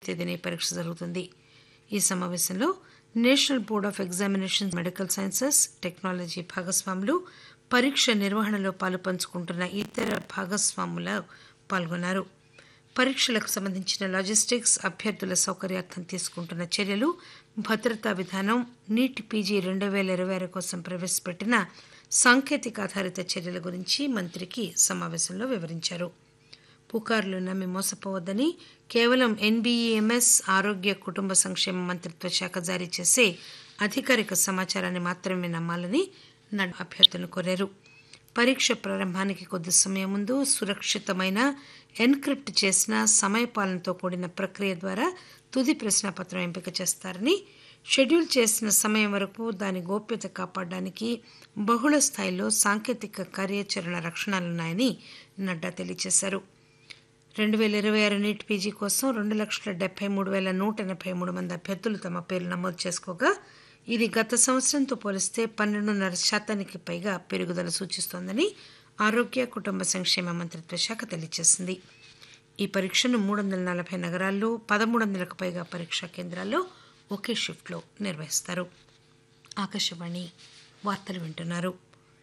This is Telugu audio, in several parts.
తేదీన ఈ పరీక్ష జరుగుతుంది ఈ సమావేశంలో national board of examinations medical sciences technology భాగస్వాములు పరీక్ష నిర్వహణలో పాలుపంచుకుంటున్న ఇతర భాగస్వాములు పాల్గొన్నారు పరీక్షలకు సంబంధించిన లాజిస్టిక్స్ అభ్యర్థుల సౌకర్యార్థం తీసుకుంటున్న చర్యలు భద్రతా విధానం నీట్ పీజీ రెండు పేల ఇరవై ఆరు కోసం ప్రవేశపెట్టిన సాంకేతిక ఆధారిత చర్యల గురించి మంత్రికి సమావేశంలో వివరించారు పుకార్లు నమ్మి మోసపోవద్దని కేవలం ఎన్బీఈఎంఎస్ ఆరోగ్య కుటుంబ సంక్షేమ మంత్రిత్వ శాఖ జారీ చేసే అధికారిక సమాచారాన్ని మాత్రమే నమ్మాలని నడ్డా అభ్యర్థులను కోరారు పరీక్ష ప్రారంభానికి కొద్ది సమయం ముందు సురక్షితమైన ఎన్క్రిప్ట్ చేసిన సమయపాలనతో కూడిన ప్రక్రియ ద్వారా తుది ప్రశ్నాపత్రం ఎంపిక చేస్తారని షెడ్యూల్ చేసిన సమయం వరకు దాని గోప్యత కాపాడడానికి బహుళ స్థాయిలో సాంకేతిక కార్యాచరణ రక్షణలున్నాయని నడ్డా తెలియజేశారు రెండు వేల ఇరవై ఆరు నీట్ పీజీ కోసం రెండు లక్షల డెబ్బై మూడు వేల నూట ఎనభై మూడు మంది అభ్యర్థులు తమ పేర్లు నమోదు చేసుకోగా ఇది గత సంవత్సరంతో పోలిస్తే పన్నెండున్నర శాతానికి పైగా పెరుగుదల సూచిస్తోందని ఆరోగ్య కుటుంబ సంక్షేమ మంత్రిత్వ శాఖ తెలియజేసింది ఈ పరీక్షను మూడు వందల నలభై నగరాల్లో పదమూడు వందలకు పైగా పరీక్షా కేంద్రాల్లో ఒకే షిఫ్ట్లో నిర్వహిస్తారు ఆకాశవాణి వార్తలు వింటున్నారు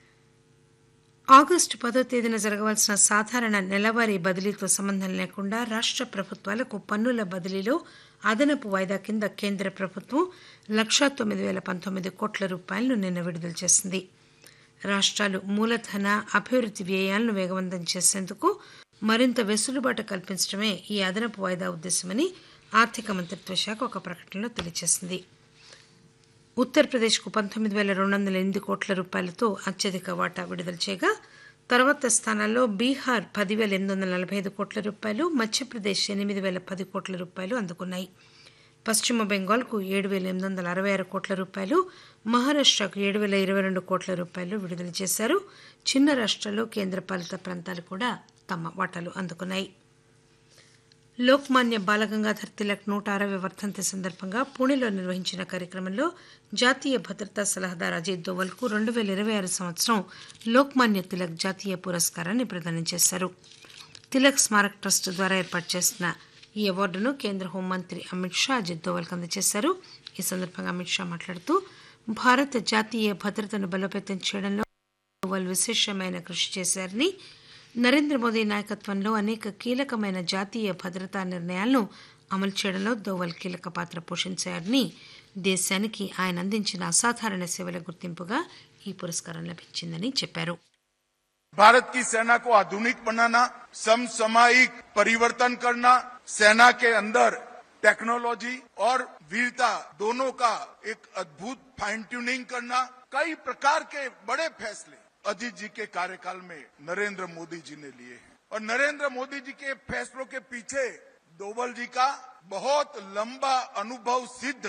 ఆగస్టు పదో తేదీన జరగవలసిన సాధారణ నెలవారీ బదిలీతో సంబంధం లేకుండా రాష్ట్ర ప్రభుత్వాలకు పన్నుల బదిలీలో అదనపు వాయిదా కింద కేంద్ర ప్రభుత్వం లక్షా తొమ్మిది వేల పంతొమ్మిది కోట్ల రూపాయలను నిన్న విడుదల చేసింది రాష్ట్రాలు మూలధన అభివృద్ధి వ్యయాలను వేగవంతం చేసేందుకు మరింత వెసులుబాటు కల్పించడమే ఈ అదనపు వాయిదా ఉద్దేశమని ఆర్థిక మంత్రిత్వ శాఖ ఒక ప్రకటనలో తెలియజేసింది ఉత్తరప్రదేశ్కు పంతొమ్మిది వేల రెండు వందల ఎనిమిది కోట్ల రూపాయలతో అత్యధిక వాటా విడుదల చేయగా తర్వాత స్థానాల్లో బీహార్ పదివేల ఎనిమిది వందల నలభై ఐదు కోట్ల రూపాయలు మధ్యప్రదేశ్ ఎనిమిది వేల పది కోట్ల రూపాయలు అందుకున్నాయి పశ్చిమ బెంగాల్కు ఏడు వేల ఎనిమిది వందల అరవై ఆరు కోట్ల రూపాయలు మహారాష్ట్రకు ఏడు వేల ఇరవై రెండు కోట్ల రూపాయలు విడుదల చేశారు చిన్న రాష్ట్రాలు కేంద్రపాలిత ప్రాంతాలు కూడా తమ వాటాలు అందుకున్నాయి లోక్మాన్య బాలగంగాధర్ తిలక్ నూట అరవై వర్ధంతి సందర్భంగా పూణేలో నిర్వహించిన కార్యక్రమంలో జాతీయ భద్రతా సలహాదారు అజిత్ దోవల్కు రెండు వేల ఇరవై ఆరు సంవత్సరం లోక్మాన్య తిలక్ జాతీయ పురస్కారాన్ని ప్రదానం చేశారు తిలక్ స్మారక్ ట్రస్ట్ ద్వారా ఏర్పాటు చేసిన ఈ అవార్డును కేంద్ర హోంమంత్రి అమిత్ షా అజిత్ దోవల్కి అందజేశారు ఈ సందర్భంగా అమిత్ షా మాట్లాడుతూ భారత జాతీయ భద్రతను బలోపేతం చేయడంలో దోవల్ విశేషమైన కృషి చేశారని నరేంద్ర మోదీ నాయకత్వంలో అనేక కీలకమైన జాతీయ భద్రతా నిర్ణయాలను అమలు చేయడంలో దోవల్ కీలక పాత్ర పోషించారని దేశానికి ఆయన అందించిన అసాధారణ సేవల గుర్తింపుగా ఈ పురస్కారం లభించిందని చెప్పారు भारत की सेना को आधुनिक बनाना समसामयिक परिवर्तन करना सेना के अंदर टेक्नोलॉजी और वीरता दोनों का एक अद्भुत फाइन ट्यूनिंग करना कई प्रकार के बड़े फैसले अजीत जी के कार्यकाल में नरेंद्र मोदी जी ने लिए हैं और नरेंद्र मोदी जी के फैसलों के पीछे दोवल जी का बहुत लंबा अनुभव सिद्ध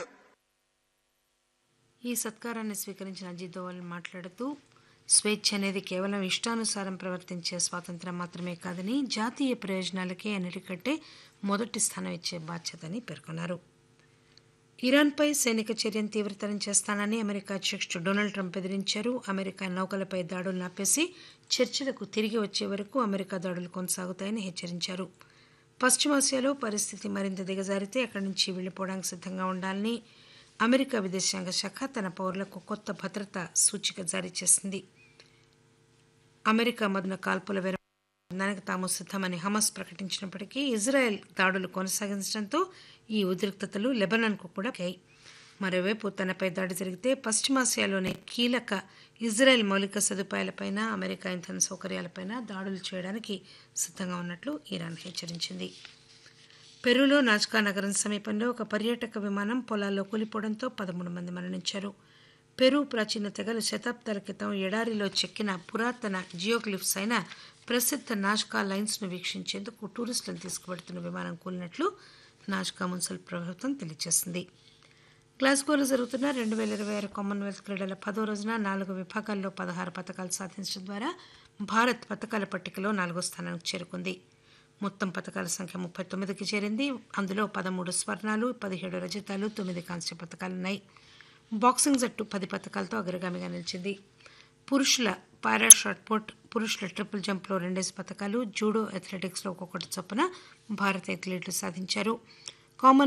ఈ సత్కారాన్ని స్వీకరించిన అజిత్ దోవల్ మాట్లాడుతూ స్వేచ్ఛ అనేది కేవలం ఇష్టానుసారం ప్రవర్తించే స్వాతంత్రం మాత్రమే కాదని జాతీయ ప్రయోజనాలకే అన్నిటికంటే మొదటి స్థానం ఇచ్చే బాధ్యతని పేర్కొన్నారు ఇరాన్పై సైనిక చర్యను తీవ్రతరం చేస్తానని అమెరికా అధ్యక్షుడు డొనాల్డ్ ట్రంప్ బెదిరించారు అమెరికా నౌకలపై దాడులను ఆపేసి చర్చలకు తిరిగి వచ్చే వరకు అమెరికా దాడులు కొనసాగుతాయని హెచ్చరించారు పశ్చిమాసియాలో పరిస్థితి మరింత దిగజారితే అక్కడి నుంచి వెళ్లిపోవడానికి సిద్ధంగా ఉండాలని అమెరికా విదేశాంగ శాఖ తన పౌరులకు కొత్త భద్రతా సూచిక జారీ చేసింది అమెరికా మధ్యన కాల్పుల విరమణానికి తాము సిద్ధమని హమస్ ప్రకటించినప్పటికీ ఇజ్రాయెల్ దాడులు కొనసాగించడంతో ఈ ఉద్రిక్తతలు లెబనాన్కు కూడా అయ్యాయి మరోవైపు తనపై దాడి జరిగితే పశ్చిమాసియాలోని కీలక ఇజ్రాయెల్ మౌలిక సదుపాయాలపైన అమెరికా ఇంధన సౌకర్యాలపైన దాడులు చేయడానికి సిద్ధంగా ఉన్నట్లు ఇరాన్ హెచ్చరించింది పెరూలో నాజ్కా నగరం సమీపంలో ఒక పర్యాటక విమానం పొలాల్లో కూలిపోవడంతో పదమూడు మంది మరణించారు పెరు ప్రాచీన తెగలు శతాబ్దాల క్రితం ఎడారిలో చెక్కిన పురాతన జియోగ్లిఫ్స్ అయిన ప్రసిద్ధ నాజ్కా లైన్స్ను వీక్షించేందుకు టూరిస్టులను తీసుకువెడుతున్న విమానం కూలినట్లు నాజ్కా మున్సిపల్ ప్రభుత్వం తెలియజేసింది గ్లాస్గోలో జరుగుతున్న రెండు వేల ఇరవై ఆరు కామన్వెల్త్ క్రీడల పదో రోజున నాలుగు విభాగాల్లో పదహారు పథకాలు సాధించడం ద్వారా భారత్ పథకాల పట్టికలో నాలుగో స్థానానికి చేరుకుంది మొత్తం పథకాల సంఖ్య ముప్పై తొమ్మిదికి చేరింది అందులో పదమూడు స్వర్ణాలు పదిహేడు రజతాలు తొమ్మిది కాంస్య పథకాలున్నాయి బాక్సింగ్ జట్టు పది పథకాలతో అగ్రగామిగా నిలిచింది పురుషుల పారా షాట్ పుట్ పురుషుల ట్రిపుల్ జంప్లో రెండేసి పథకాలు జూడో అథ్లెటిక్స్లో ఒక్కొక్కటి చొప్పున భారత అథ్లెట్లు సాధించారు కామన్